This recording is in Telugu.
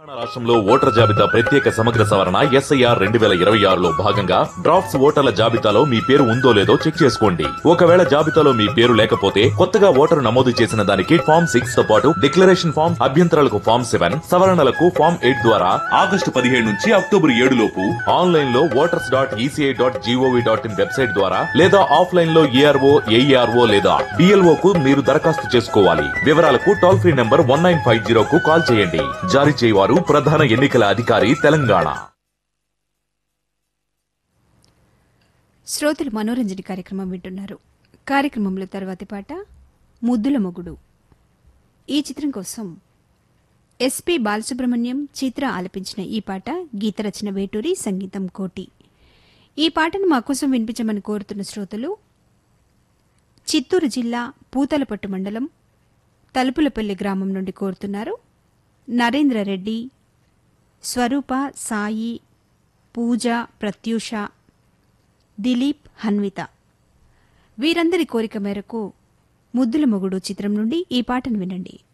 తెలంగాణ రాష్ట్రంలో ఓటర్ జాబితా ప్రత్యేక సమగ్ర సవరణ ఎస్ఐఆర్ రెండు వేల ఇరవై ఆరులో భాగంగా డ్రాఫ్ట్స్ ఓటర్ల జాబితాలో మీ పేరు ఉందో లేదో చెక్ చేసుకోండి ఒకవేళ జాబితాలో మీ పేరు లేకపోతే కొత్తగా ఓటరు నమోదు చేసిన దానికి ఫామ్ సిక్స్ తో పాటు డిక్లరేషన్ ఫామ్ అభ్యంతరాలకు ఫామ్ సెవెన్ సవరణలకు ఫామ్ ఎయిట్ ద్వారా ఆగస్టు పదిహేడు నుంచి అక్టోబర్ ఏడు లోపు ఆన్లైన్ లో voters dot ECI dot GOV dot in website ద్వారా లేదా ఆఫ్లైన్ లో ఏఆర్ఓ ఏఈఆర్ఓ లేదా బిఎల్ఓ కు మీరు దరఖాస్తు చేసుకోవాలి వివరాలకు toll free number one nine five zero కు కాల్ చేయండి జారీ చేయవారు ప్రధాన ఎన్నికల అధికారి తెలంగాణ శ్రోతలు మనోరంజన కార్యక్రమం వింటున్నారు కార్యక్రమంలో తర్వాతి పాట ముద్దుల మొగుడు ఈ చిత్రం కోసం ఎస్పి బాలసుబ్రహ్మణ్యం చిత్ర ఆలపించిన ఈ పాట గీత రచన వేటూరి సంగీతం కోటి ఈ పాటను మా కోసం వినిపించమని కోరుతున్న శ్రోతలు చిత్తూరు జిల్లా పూతలపట్టు మండలం తలుపులపల్లి గ్రామం నుండి కోరుతున్నారు నరేంద్ర రెడ్డి స్వరూప సాయి పూజ ప్రత్యూష దిలీప్ హన్విత వీరందరి కోరిక మేరకు ముద్దుల మొగుడు చిత్రం నుండి ఈ పాటను వినండి